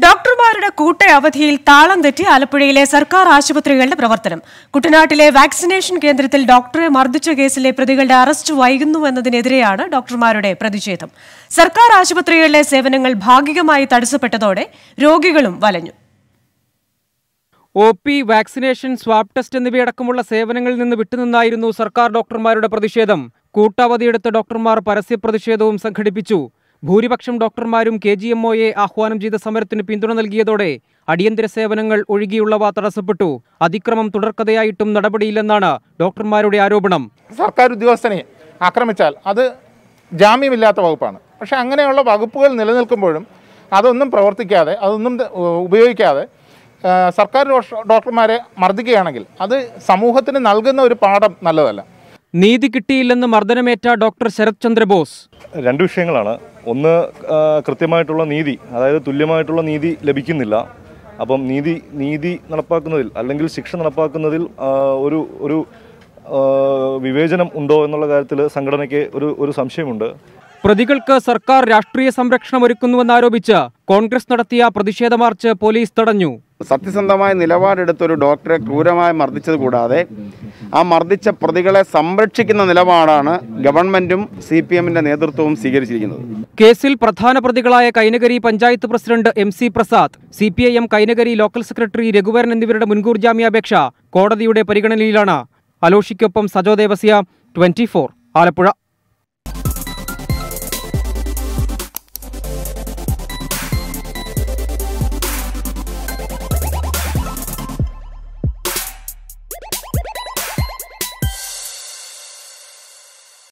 ഡോക്ടർമാരുടെ കൂട്ട അവധിയിൽ താളം തെറ്റി ആലപ്പുഴയിലെ സർക്കാർ ആശുപത്രികളുടെ പ്രവർത്തനം കുട്ടനാട്ടിലെ വാക്സിനേഷൻ കേന്ദ്രത്തിൽ ഡോക്ടറെ മർദ്ദിച്ച കേസിലെ പ്രതികളുടെ അറസ്റ്റ് വൈകുന്നുവെന്നതിനെതിരെയാണ് ഡോക്ടർമാരുടെ പ്രതിഷേധം സർക്കാർ ആശുപത്രികളിലെ സേവനങ്ങൾ ഭാഗികമായി തടസ്സപ്പെട്ടതോടെ രോഗികളും വലഞ്ഞു O P vaccination swab test എന്നിവയടക്കമുള്ള സേവനങ്ങളിൽ നിന്ന് വിട്ടുനിന്നായിരുന്നു സർക്കാർ ഡോക്ടർമാരുടെ പ്രതിഷേധം കൂട്ടവധിയെടുത്ത ഡോക്ടർമാർ പരസ്യ പ്രതിഷേധവും സംഘടിപ്പിച്ചു ഭൂരിപക്ഷം ഡോക്ടർമാരും കെ ജി എം ഒയെ ആഹ്വാനം ചെയ്ത സമരത്തിന് പിന്തുണ നൽകിയതോടെ അടിയന്തര സേവനങ്ങൾ ഒഴികെയുള്ളവ തടസ്സപ്പെട്ടു അതിക്രമം തുടർക്കഥയായിട്ടും നടപടിയില്ലെന്നാണ് ഡോക്ടർമാരുടെ ആരോപണം സർക്കാർ ഉദ്യോഗസ്ഥനെ ആക്രമിച്ചാൽ അത് ജാമ്യമില്ലാത്ത വകുപ്പാണ് പക്ഷേ അങ്ങനെയുള്ള വകുപ്പുകൾ നിലനിൽക്കുമ്പോഴും അതൊന്നും പ്രവർത്തിക്കാതെ അതൊന്നും ത- ഉപയോഗിക്കാതെ ആ, സർക്കാർ ഡോക്ട- ഡോക്ടർമാരെ മർദ്ദിക്കുകയാണെങ്കിൽ അത് സമൂഹത്തിന് നൽകുന്ന ഒരു പാഠം നല്ലതല്ല നീതി കിട്ടിയില്ലെന്ന് മർദ്ദനമേറ്റ ഡോക്ടർ ശരത് ചന്ദ്രബോസ് രണ്ട് വിഷയങ്ങളാണ് ഒന്ന് ആ, കൃത്യമായിട്ടുള്ള നീതി അതായത് തുല്യമായിട്ടുള്ള നീതി ലഭിക്കുന്നില്ല അപ്പം നീതി നീതി നടപ്പാക്കുന്നതിൽ അല്ലെങ്കിൽ ശിക്ഷ നടപ്പാക്കുന്നതിൽ ആ, ഒരു ഒരു ആ, വിവേചനം ഉണ്ടോ എന്നുള്ള കാര്യത്തിൽ സംഘടനയ്ക്ക് ഒരു ഒരു സംശയമുണ്ട് പ്രതികൾക്ക് സർക്കാർ രാഷ്ട്രീയ സംരക്ഷണം ഒരുക്കുന്നുവെന്നാരോപിച്ച് കോൺഗ്രസ് നടത്തിയ പ്രതിഷേധ മാർച്ച് പോലീസ് തടഞ്ഞു സത്യസന്ധമായ നിലപാടെടുത്ത ഒരു ഡോക്ടറെ ക്രൂരമായി മർദ്ദിച്ചത് കൂടാതെ ആ മർദ്ദിച്ച പ്രതികളെ സംരക്ഷിക്കുന്ന നിലപാടാണ് ഗവൺമെന്റും സി പി എമ്മിന്റെ നേതൃത്വവും സ്വീകരിച്ചിരിക്കുന്നത് കേസിൽ പ്രധാന പ്രതികളായ Kainakari panchayat president M C Prasad C P I M Kainakari local secretary Raghuvaran എന്നിവരുടെ മുൻകൂർ ജാമ്യാപേക്ഷ കോടതിയുടെ പരിഗണനയിലാണ് അലോഷിക്കൊപ്പം സജോ ദേവസ്യ ട്വന്റി ആലപ്പുഴ